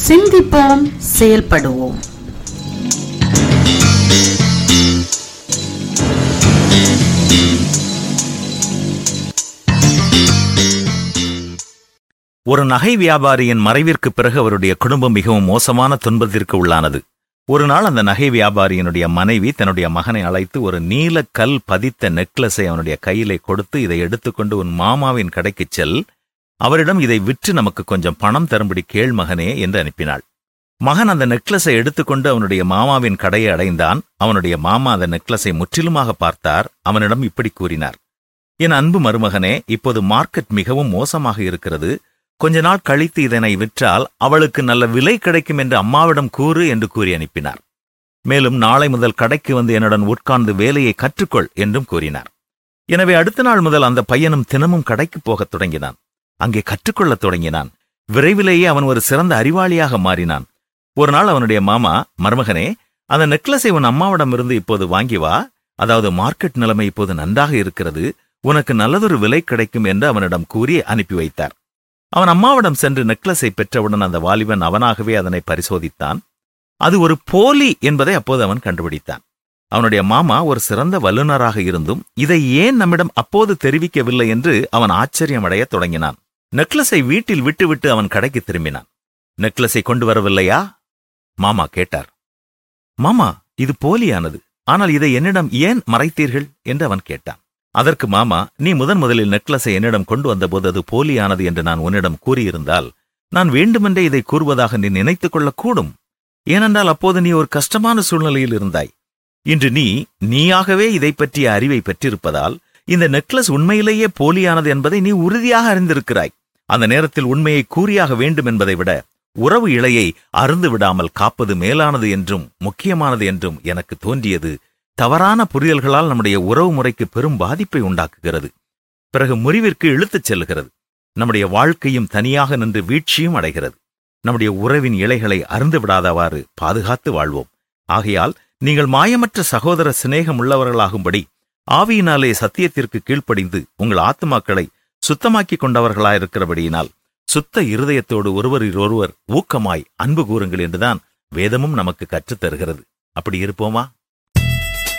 சிந்திப்போம் செயல்படுவோம் ஒரு நகை வியாபாரியின் மறைவிற்கு பிறகு அவருடைய குடும்பம் மிகவும் மோசமான துன்பத்திற்கு உள்ளானது ஒரு நாள் அந்த நகை வியாபாரியினுடைய மனைவி தன்னுடைய மகனை அழைத்து ஒரு நீல கல் பதித்த நெக்லஸை அவனுடைய கையிலே கொடுத்து இதை எடுத்துக்கொண்டு உன் மாமாவின் கடைக்குச் செல் அவரிடம் இதை விற்று நமக்கு கொஞ்சம் பணம் தரும்படி கேள் மகனே என்று அனுப்பினாள் மகன் அந்த நெக்லஸை எடுத்துக்கொண்டு அவனுடைய மாமாவின் கடையை அடைந்தான் அவனுடைய மாமா அந்த நெக்லஸை முற்றிலுமாக பார்த்தார் அவனிடம் இப்படி கூறினார் என் அன்பு மருமகனே இப்போது மார்க்கெட் மிகவும் மோசமாக இருக்கிறது கொஞ்ச நாள் கழித்து இதனை விற்றால் அவளுக்கு நல்ல விலை கிடைக்கும் என்று அம்மாவிடம் கூறு என்று கூறி அனுப்பினார் மேலும் நாளை முதல் கடைக்கு வந்து என்னுடன் உட்கார்ந்து வேலையை கற்றுக்கொள் என்றும் கூறினார் எனவே அடுத்த நாள் முதல் அந்த பையனும் தினமும் கடைக்கு போகத் தொடங்கினான் அங்கே கற்றுக்கொள்ளத் தொடங்கினான் விரைவிலேயே அவன் ஒரு சிறந்த அறிவாளியாக மாறினான் ஒரு நாள் அவனுடைய மாமா மருமகனே அந்த நெக்லஸை உன் அம்மாவிடமிருந்து இப்போது வாங்கி வா அதாவது மார்க்கெட் நிலைமை இப்போது நன்றாக இருக்கிறது உனக்கு நல்லதொரு விலை கிடைக்கும் என்று அவனிடம் கூறி அனுப்பி வைத்தார் அவன் அம்மாவிடம் சென்று நெக்லஸை பெற்றவுடன் அந்த வாலிபன் அவனாகவே அதனை பரிசோதித்தான் அது ஒரு போலி என்பதை அப்போது அவன் கண்டுபிடித்தான் அவனுடைய மாமா ஒரு சிறந்த வல்லுநராக இருந்தும் இதை ஏன் நம்மிடம் அப்போது தெரிவிக்கவில்லை என்று அவன் ஆச்சரியமடையத் தொடங்கினான் நெக்லஸை வீட்டில் விட்டுவிட்டு அவன் கடைக்கு திரும்பினான் நெக்லஸை கொண்டு வரவில்லையா மாமா கேட்டார் மாமா இது போலியானது ஆனால் இதை என்னிடம் ஏன் மறைத்தீர்கள் என்று அவன் கேட்டான் அதற்கு மாமா நீ முதன் முதலில் நெக்லஸை என்னிடம் கொண்டு வந்தபோது அது போலியானது என்று நான் உன்னிடம் கூறியிருந்தால் நான் வேண்டுமென்றே இதை கூறுவதாக நீ நினைத்துக் கொள்ளக்கூடும் ஏனென்றால் அப்போது நீ ஒரு கஷ்டமான சூழ்நிலையில் இருந்தாய் இன்று நீ நீயாகவே இதை பற்றிய அறிவை பெற்றிருப்பதால் இந்த நெக்லஸ் உண்மையிலேயே போலியானது என்பதை நீ உறுதியாக அறிந்திருக்கிறாய் அந்த நேரத்தில் உண்மையை கூறியாக வேண்டும் என்பதை விட உறவு இழையை அருந்து விடாமல் காப்பது மேலானது என்றும் முக்கியமானது என்றும் எனக்கு தோன்றியது தவறான புரியல்களால் நம்முடைய உறவு முறைக்கு பெரும் பாதிப்பை உண்டாக்குகிறது பிறகு முறிவிற்கு இழுத்துச் செல்கிறது நம்முடைய வாழ்க்கையும் தனியாக நின்று வீழ்ச்சியும் அடைகிறது நம்முடைய உறவின் இலைகளை அருந்து விடாதவாறு பாதுகாத்து வாழ்வோம் ஆகையால் நீங்கள் மாயமற்ற சகோதர சிநேகம் உள்ளவர்களாகும்படி ஆவியினாலே சத்தியத்திற்கு கீழ்ப்படிந்து உங்கள் ஆத்துமாக்களை சுத்தமாக்கிக் கொண்டவர்களாயிருக்கிறபடியினால் சுத்த இருதயத்தோடு ஒருவரில் ஒருவர் ஊக்கமாய் அன்பு கூறுங்கள் என்றுதான் வேதமும் நமக்கு கற்றுத் தருகிறது அப்படி இருப்போமா